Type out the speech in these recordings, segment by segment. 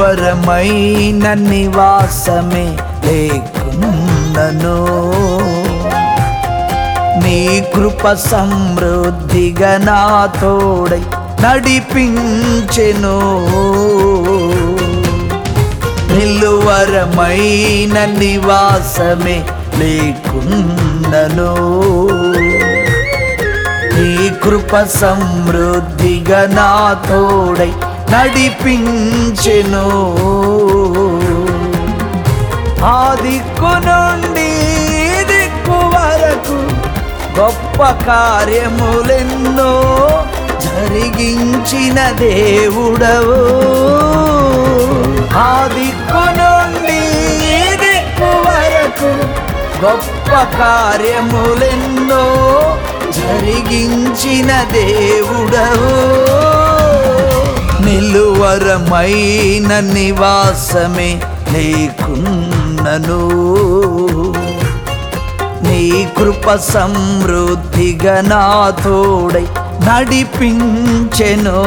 నిలువరమైన నివాసమే లేకున్నను నీ కృప సమృద్ధిగా నా తోడై నడిపించెను నిలువరమైన నివాసమే లేకున్నను నీ కృప సమృద్ధిగా నా తోడై నడిపించెను ఆ దిక్కు నుండి ఈ దిక్కు వరకు గొప్ప కార్యములెన్నో జరిగించిన దేవుడవు ఆ దిక్కు నుండి ఈ దిక్కు వరకు గొప్ప కార్యములెన్నో జరిగించిన దేవుడవు నిలువరమైన నివాసమే లేకున్నను నీ కృప సమృద్ధిగా నా తోడై నడిపించెను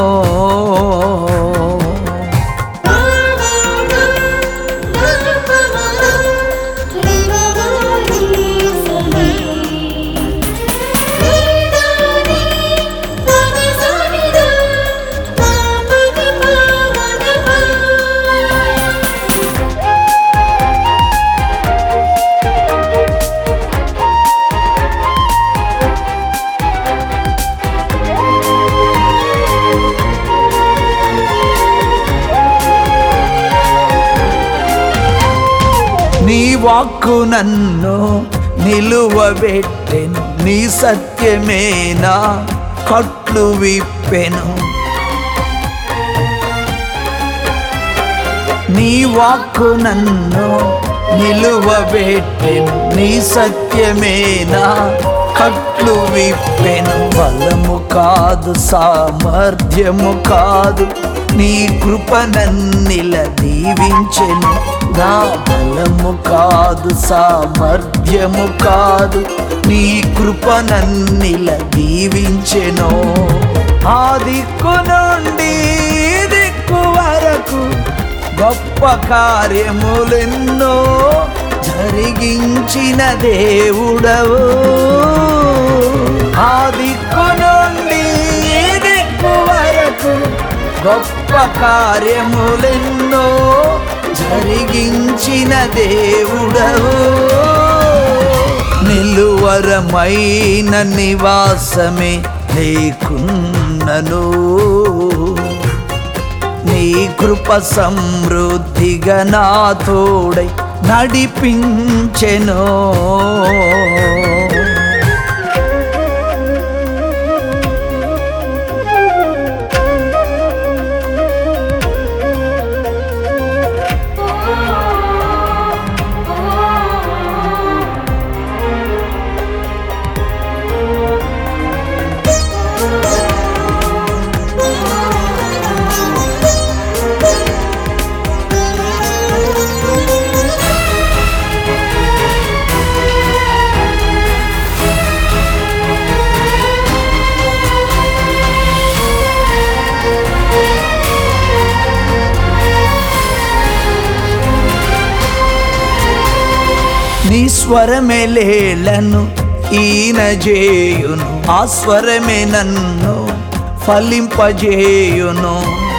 నీ వాక్కు నన్ను నిలువబెట్టెను నీ సత్యమేనా కట్లు విప్పెను నీ వాక్కు నన్ను నిలువబెట్టెను నీ సత్యమేనా కట్లు విప్పెను బలము కాదు సామర్థ్యము కాదు నీ కృప నన్నిల దీవించెను నా బలము కాదు సామర్థ్యము కాదు నీ కృప నన్నిల దీవించెను ఆ దిక్కు నుండి ఈ దిక్కు వరకు గొప్ప కార్యములెన్నో జరిగించిన దేవుడవు ఆ దిక్కు నుండి ఈ దిక్కు వరకు గొప్ప కార్యములెన్నో జరిగించిన దేవుడవు నిలువరమైన నివాసమే లేకున్నను నీ కృప సమృద్ధిగా నా తోడై నడిపించెను నీ స్వరమే లేలను ఈన చేయును ఆ స్వరమే నన్ను ఫలింపజేయును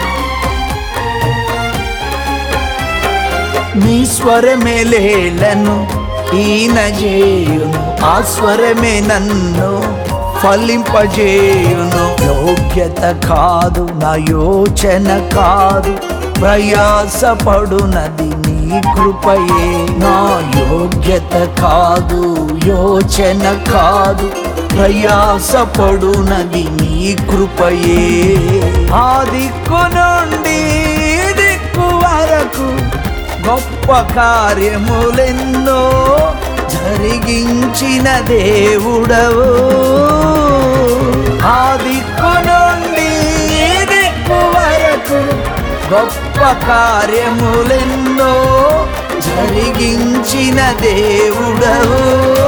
నీ స్వరమే లేలను ఈన చేయును ఆ స్వరమే నన్ను ఫలింపజేయును యోగ్యత కాదు నా యోచన కాదు ప్రయాసపడునది నీ కృపయే నా యోగ్యత కాదు యోచన కాదు ప్రయాసపడునది నీ కృపయే ఆ దిక్కు నుండి ఈ దిక్కు వరకు గొప్ప కార్యములెన్నో జరిగించిన దేవుడవు ఆ దిక్కు నుండి ఈ దిక్కు వరకు గొప్ప కార్యములెన్నో జరిగించిన దేవుడవు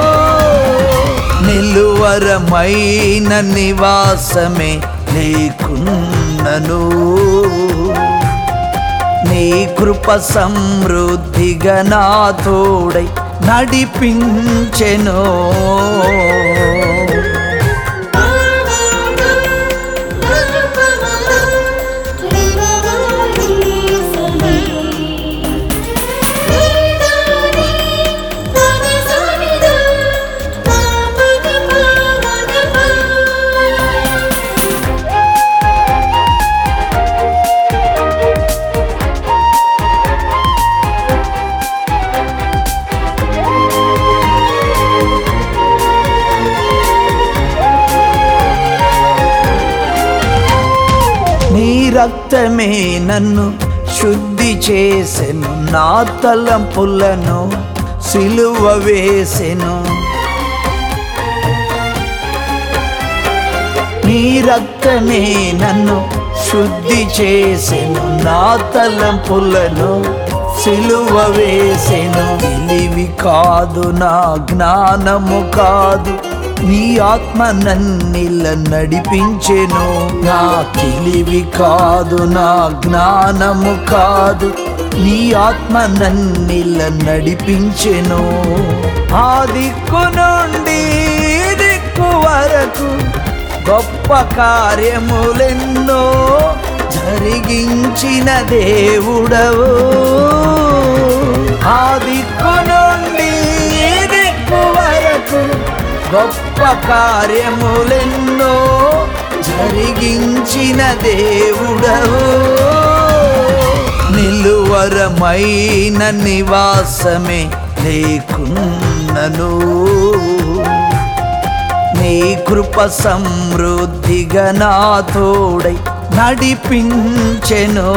నిలువరమైన నివాసమే లేకున్నను నీ కృప సమృద్ధిగా నా తోడై నడిపించెను నీ రక్తమే నన్ను శుద్ధి చేసెను నా తలంపులను సిలువ వేసెను నీ రక్తమే నన్ను శుద్ధి చేసెను నా తలంపులను సిలువ వేసెను తెలివి కాదు నా జ్ఞానము కాదు నీ ఆత్మ నన్నిల నడిపించెను నా తెలివి కాదు నా జ్ఞానము కాదు నీ ఆత్మ నన్నిల నడిపించెను ఆ దిక్కు నుండి ఈ దిక్కు వరకు గొప్ప కార్యములెన్నో జరిగించిన దేవుడవు ఆ దిక్కు నుండి ఈ దిక్కు వరకు గొప్ప కార్యములెన్నో జరిగించిన దేవుడవు నిలువరమైన నివాసమే లేకున్నను నీ కృప సమృద్ధిగా నా తోడై నడిపించెను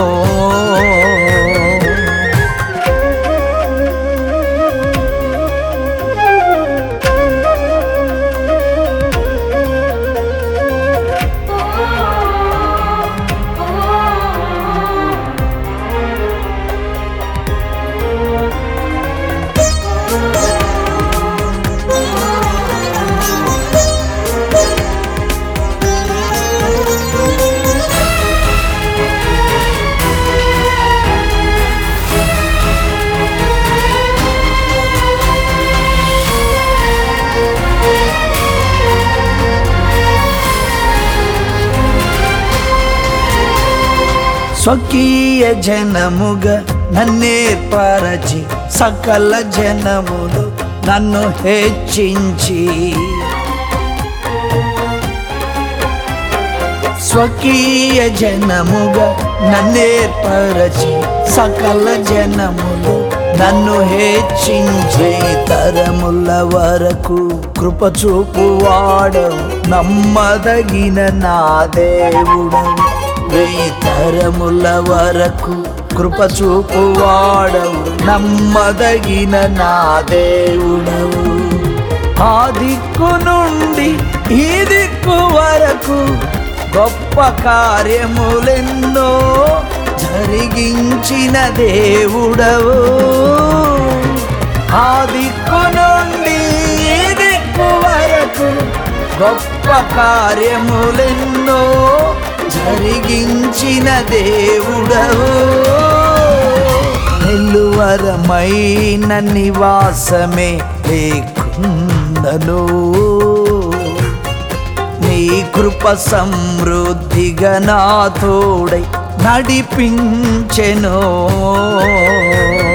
స్వకీయ జనముగా నన్నే పరచి సకల జనములు నన్ను హెచ్చించి స్వకీయ జనముగా నన్నే పరచి సకల జనములు నన్ను హెచ్చించే తరముల వరకు కృప చూపు వాడవు నమ్మదగిన నా దేవుడవు వెయ్యి తరముల వరకు కృప చూపు వాడవు నమ్మదగిన నా దేవుడవు ఆ దిక్కు నుండి ఈ దిక్కు వరకు గొప్ప కార్యములెన్నో జరిగించిన దేవుడవు ఆ దిక్కు నుండి ఈ దిక్కు వరకు గొప్ప కార్యములెన్నో జరిగించిన దేవుడవు నిలువరమైన నివాసమే లేకుందను నీ కృప సమృద్ధిగా నా తోడై నడిపించెను